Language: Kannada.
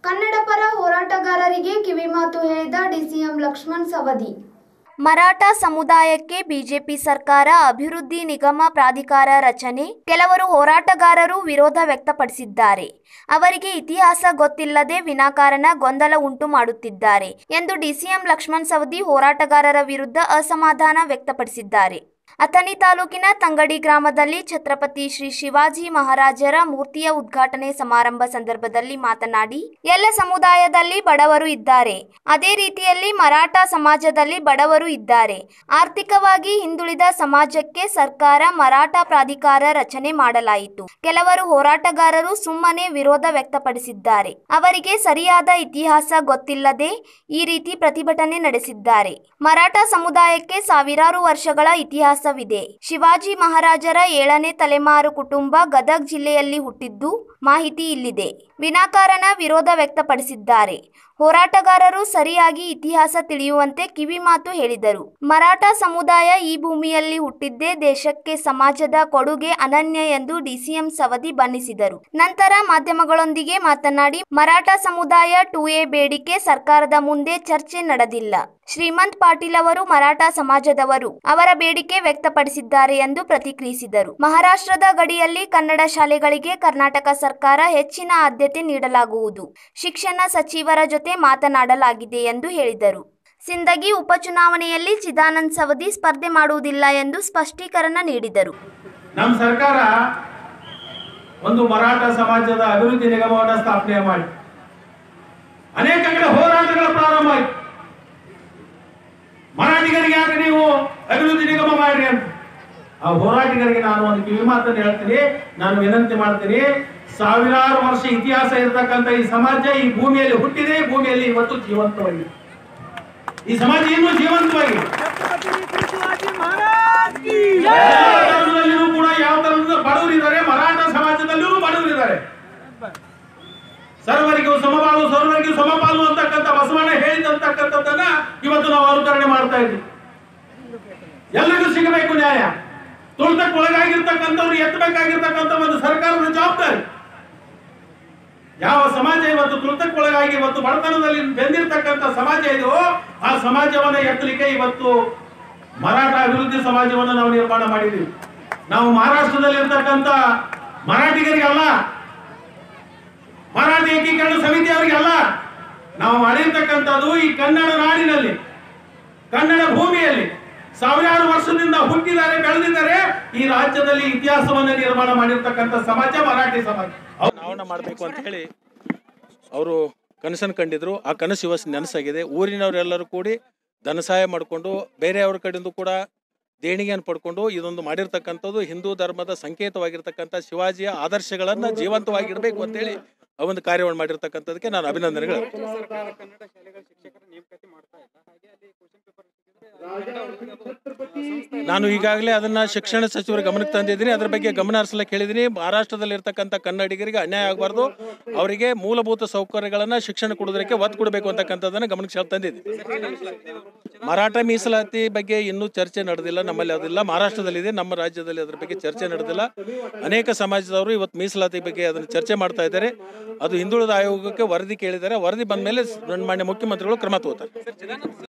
ಕನ್ನಡ ಪರ ಹೋರಾಟಗಾರರಿಗೆ ಕಿವಿಮಾತು ಹೇಳಿದ ಡಿಸಿಎಂ ಲಕ್ಷ್ಮಣ್ ಸವದಿ ಮರಾಠ ಸಮುದಾಯಕ್ಕೆ ಬಿಜೆಪಿ ಸರ್ಕಾರ ಅಭಿವೃದ್ಧಿ ನಿಗಮ ಪ್ರಾಧಿಕಾರ ರಚನೆ ಕೆಲವರು ಹೋರಾಟಗಾರರು ವಿರೋಧ ವ್ಯಕ್ತಪಡಿಸಿದ್ದಾರೆ ಅವರಿಗೆ ಇತಿಹಾಸ ಗೊತ್ತಿಲ್ಲದೆ ವಿನಾಕಾರಣ ಗೊಂದಲ ಉಂಟು ಮಾಡುತ್ತಿದ್ದಾರೆ ಎಂದು ಡಿಸಿಎಂ ಲಕ್ಷ್ಮಣ್ ಸವದಿ ಹೋರಾಟಗಾರರ ವಿರುದ್ಧ ಅಸಮಾಧಾನ ವ್ಯಕ್ತಪಡಿಸಿದ್ದಾರೆ ಅಥಣಿ ತಾಲೂಕಿನ ತಂಗಡಿ ಗ್ರಾಮದಲ್ಲಿ ಛತ್ರಪತಿ ಶ್ರೀ ಶಿವಾಜಿ ಮಹಾರಾಜರ ಮೂರ್ತಿಯ ಉದ್ಘಾಟನೆ ಸಮಾರಂಭ ಸಂದರ್ಭದಲ್ಲಿ ಮಾತನಾಡಿ ಎಲ್ಲ ಸಮುದಾಯದಲ್ಲಿ ಬಡವರು ಇದ್ದಾರೆ ಅದೇ ರೀತಿಯಲ್ಲಿ ಮರಾಠ ಸಮಾಜದಲ್ಲಿ ಬಡವರು ಇದ್ದಾರೆ ಆರ್ಥಿಕವಾಗಿ ಹಿಂದುಳಿದ ಸಮಾಜಕ್ಕೆ ಸರ್ಕಾರ ಮರಾಠ ಪ್ರಾಧಿಕಾರ ರಚನೆ ಮಾಡಲಾಯಿತು ಕೆಲವರು ಹೋರಾಟಗಾರರು ಸುಮ್ಮನೆ ವಿರೋಧ ವ್ಯಕ್ತಪಡಿಸಿದ್ದಾರೆ ಅವರಿಗೆ ಸರಿಯಾದ ಇತಿಹಾಸ ಗೊತ್ತಿಲ್ಲದೆ ಈ ರೀತಿ ಪ್ರತಿಭಟನೆ ನಡೆಸಿದ್ದಾರೆ ಮರಾಠ ಸಮುದಾಯಕ್ಕೆ ಸಾವಿರಾರು ವರ್ಷಗಳ ಇತಿಹಾಸವಿದೆ ಶಿವಾಜಿ ಮಹಾರಾಜರ ಏಳನೇ ತಲೆಮಾರು ಕುಟುಂಬ ಗದಗ್ ಜಿಲ್ಲೆಯಲ್ಲಿ ಹುಟ್ಟಿದ್ದು ಮಾಹಿತಿ ಇಲ್ಲಿದೆ ವಿನಾಕಾರಣ ವಿರೋಧ ವ್ಯಕ್ತಪಡಿಸಿದ್ದಾರೆ ಹೋರಾಟಗಾರರು ಸರಿಯಾಗಿ ಇತಿಹಾಸ ತಿಳಿಯುವಂತೆ ಕಿವಿಮಾತು ಹೇಳಿದರು ಮರಾಠ ಸಮುದಾಯ ಈ ಭೂಮಿಯಲ್ಲಿ ಹುಟ್ಟಿದ್ದೇ ದೇಶಕ್ಕೆ ಸಮಾಜದ ಕೊಡುಗೆ ಅನನ್ಯ ಎಂದು ಡಿಸಿಎಂ ಸವದಿ ಬಣ್ಣಿಸಿದರು ನಂತರ ಮಾಧ್ಯಮಗಳೊಂದಿಗೆ ಮಾತನಾಡಿ ಮರಾಠ ಸಮುದಾಯ ಟು ಎ ಬೇಡಿಕೆ ಸರ್ಕಾರದ ಮುಂದೆ ಚರ್ಚೆ ನಡೆದಿಲ್ಲ ಶ್ರೀಮಂತ್ ಪಾಟೀಲ್ ಅವರು ಮರಾಠ ಸಮಾಜದವರು ಅವರ ಬೇಡಿಕೆ ವ್ಯಕ್ತಪಡಿಸಿದ್ದಾರೆ ಎಂದು ಪ್ರತಿಕ್ರಿಯಿಸಿದರು ಮಹಾರಾಷ್ಟ್ರದ ಗಡಿಯಲ್ಲಿ ಕನ್ನಡ ಶಾಲೆಗಳಿಗೆ ಕರ್ನಾಟಕ ಸರ್ಕಾರ ಹೆಚ್ಚಿನ ಆದ್ಯತೆ ನೀಡಲಾಗುವುದು ಶಿಕ್ಷಣ ಸಚಿವರ ಜೊತೆ ಮಾತನಾಡಲಾಗಿದೆ ಎಂದು ಹೇಳಿದರು ಸಿಂದಗಿ ಉಪಚುನಾವಣೆಯಲ್ಲಿ ಚಿದಾನಂದ್ ಸವದಿ ಸ್ಪರ್ಧೆ ಮಾಡುವುದಿಲ್ಲ ಎಂದು ಸ್ಪಷ್ಟೀಕರಣ ನೀಡಿದರು ನಮ್ಮ ಸರ್ಕಾರ ಒಂದು ಮರಾಠ ಸಮಾಜದ ಅಭಿವೃದ್ಧಿ ನಿಗಮವನ್ನು ಸ್ಥಾಪನೆ ಮಾಡಿ ಅನೇಕ ಕಡೆ ಹೋರಾಟಗಳ ಪ್ರಾರಂಭ ಆಯ್ತು ಮರಾಠಿಗರಿಗೆ ಯಾಕೆ ನೀವು ಅಭಿವೃದ್ಧಿ ನಿಗಮ ಮಾಡ್ರಿ ಅಂತ ಆ ಹೋರಾಟಿಗರಿಗೆ ನಾನು ಒಂದು ಕಿವಿ ಮಾತನ್ನು ಹೇಳ್ತೀನಿ ನಾನು ವಿನಂತಿ ಮಾಡ್ತೀನಿ ಸಾವಿರಾರು ವರ್ಷ ಇತಿಹಾಸ ಇರತಕ್ಕಂತ ಈ ಸಮಾಜ ಈ ಭೂಮಿಯಲ್ಲಿ ಹುಟ್ಟಿದೆ ಈ ಭೂಮಿಯಲ್ಲಿ ಇವತ್ತು ಜೀವಂತವಾಗಿದೆ ಈ ಸಮಾಜ ಇನ್ನೂ ಜೀವಂತವಾಗಿದೆ ಎಲ್ಲ ಧರ್ಮದಲ್ಲಿಯೂ ಕೂಡ ಯಾವ ಧರ್ಮದ ಬಡವರು ಇದ್ದಾರೆ ಮರಾಠ ಸಮಾಜದಲ್ಲಿಯೂ ಬಡವರು ಇದ್ದಾರೆ ಸರ್ವರಿಗೂ ಸಮಪಾಲು ಸರ್ವರಿಗೂ ಸಮಪಾಲು ಅಂತಕ್ಕಂಥ ಬಸವಣ್ಣ ಹೇಳಿದಂತಕ್ಕಂಥದ್ದನ್ನ ಇವತ್ತು ನಾವು ಅನುಕರಣೆ ಮಾಡ್ತಾ ಇದ್ವಿ ಎಲ್ಲರಿಗೂ ಸಿಗಬೇಕು ನ್ಯಾಯ ತುಳಿತಕ್ಕೆ ಒಳಗಾಗಿರ್ತಕ್ಕಂಥವ್ರು ಎತ್ತಬೇಕಾಗಿರ್ತಕ್ಕಂಥ ಒಂದು ಸರ್ಕಾರದ ಜವಾಬ್ದಾರಿ ಯಾವ ಸಮಾಜ ಇವತ್ತು ತುಳಿತಕ್ಕೆ ಒಳಗಾಗಿ ಇವತ್ತು ಬಡತನದಲ್ಲಿ ಬೆಂದಿರ್ತಕ್ಕಂಥ ಸಮಾಜ ಇದೆಯೋ ಆ ಸಮಾಜವನ್ನ ಎತ್ತಲಿಕ್ಕೆ ಇವತ್ತು ಮರಾಠ ಅಭಿವೃದ್ಧಿ ಸಮಾಜವನ್ನು ನಾವು ನಿರ್ಮಾಣ ಮಾಡಿದ್ದೀವಿ ನಾವು ಮಹಾರಾಷ್ಟ್ರದಲ್ಲಿ ಇರ್ತಕ್ಕಂಥ ಮರಾಠಿಗರಿಗೆ ಅಲ್ಲ ಮರಾಠಿ ಏಕೀಕರಣ ಸಮಿತಿಯವರಿಗೆ ಅಲ್ಲ ನಾವು ಮಾಡಿರ್ತಕ್ಕಂಥದ್ದು ಈ ಕನ್ನಡ ನಾಡಿನಲ್ಲಿ ಕನ್ನಡ ಭೂಮಿಯಲ್ಲಿ ಸಾವಿರಾರು ವರ್ಷದಿಂದ ಹುಟ್ಟಿದ್ದಾರೆ ಬೆಳೆದಿದ್ದಾರೆ ಈ ರಾಜ್ಯದಲ್ಲಿ ಇತಿಹಾಸವನ್ನು ನಿರ್ಮಾಣ ಮಾಡಿರ್ತಕ್ಕಂಥ ಸಮಾಜ ಮರಾಠಿ ಸಮಾಜ ಚುನಾವಣೆ ಮಾಡಬೇಕು ಅಂತ ಹೇಳಿ ಅವರು ಕನಸನ್ನು ಕಂಡಿದ್ರು ಆ ಕನಸು ಇವತ್ತು ನನಸಾಗಿದೆ ಊರಿನವರೆಲ್ಲರೂ ಕೂಡಿ ಧನ ಸಹಾಯ ಮಾಡಿಕೊಂಡು ಬೇರೆಯವ್ರ ಕಡೆಯಿಂದ ಕೂಡ ದೇಣಿಗೆಯನ್ನು ಪಡ್ಕೊಂಡು ಇದೊಂದು ಮಾಡಿರ್ತಕ್ಕಂಥದ್ದು ಹಿಂದೂ ಧರ್ಮದ ಸಂಕೇತವಾಗಿರ್ತಕ್ಕಂಥ ಶಿವಾಜಿಯ ಆದರ್ಶಗಳನ್ನು ಜೀವಂತವಾಗಿಡಬೇಕು ಅಂತೇಳಿ ಆ ಒಂದು ಕಾರ್ಯವನ್ನು ಮಾಡಿರ್ತಕ್ಕಂಥದಕ್ಕೆ ನಾನು ಅಭಿನಂದನೆಗಳು ನಾನು ಈಗಾಗಲೇ ಅದನ್ನ ಶಿಕ್ಷಣ ಸಚಿವರ ಗಮನಕ್ಕೆ ತಂದಿದ್ದೀನಿ ಅದ್ರ ಬಗ್ಗೆ ಗಮನ ಹರಿಸಲಿಕ್ಕೆ ಹೇಳಿದ್ದೀನಿ ಮಹಾರಾಷ್ಟ್ರದಲ್ಲಿ ಇರ್ತಕ್ಕಂಥ ಕನ್ನಡಿಗರಿಗೆ ಅನ್ಯಾಯ ಆಗಬಾರ್ದು ಅವರಿಗೆ ಮೂಲಭೂತ ಸೌಕರ್ಯಗಳನ್ನ ಶಿಕ್ಷಣ ಕೊಡೋದಕ್ಕೆ ಒತ್ತು ಕೊಡಬೇಕು ಅಂತಕ್ಕಂಥದ್ದನ್ನ ಗಮನಕ್ಕೆ ಸೆಳೆದು ತಂದಿದ್ದೀನಿ ಮರಾಠ ಮೀಸಲಾತಿ ಬಗ್ಗೆ ಇನ್ನೂ ಚರ್ಚೆ ನಡೆದಿಲ್ಲ ನಮ್ಮಲ್ಲಿ ಅದಿಲ್ಲ ಮಹಾರಾಷ್ಟ್ರದಲ್ಲಿದೆ ನಮ್ಮ ರಾಜ್ಯದಲ್ಲಿ ಅದ್ರ ಬಗ್ಗೆ ಚರ್ಚೆ ನಡೆದಿಲ್ಲ ಅನೇಕ ಸಮಾಜದವರು ಇವತ್ತು ಮೀಸಲಾತಿ ಬಗ್ಗೆ ಅದನ್ನು ಚರ್ಚೆ ಮಾಡ್ತಾ ಇದ್ದಾರೆ ಅದು ಹಿಂದುಳಿದ ಆಯೋಗಕ್ಕೆ ವರದಿ ಕೇಳಿದ್ದಾರೆ ವರದಿ ಬಂದ ಮೇಲೆ ಮಾನ್ಯ ಮುಖ್ಯಮಂತ್ರಿಗಳು ಕ್ರಮ ತಗೋತಾರೆ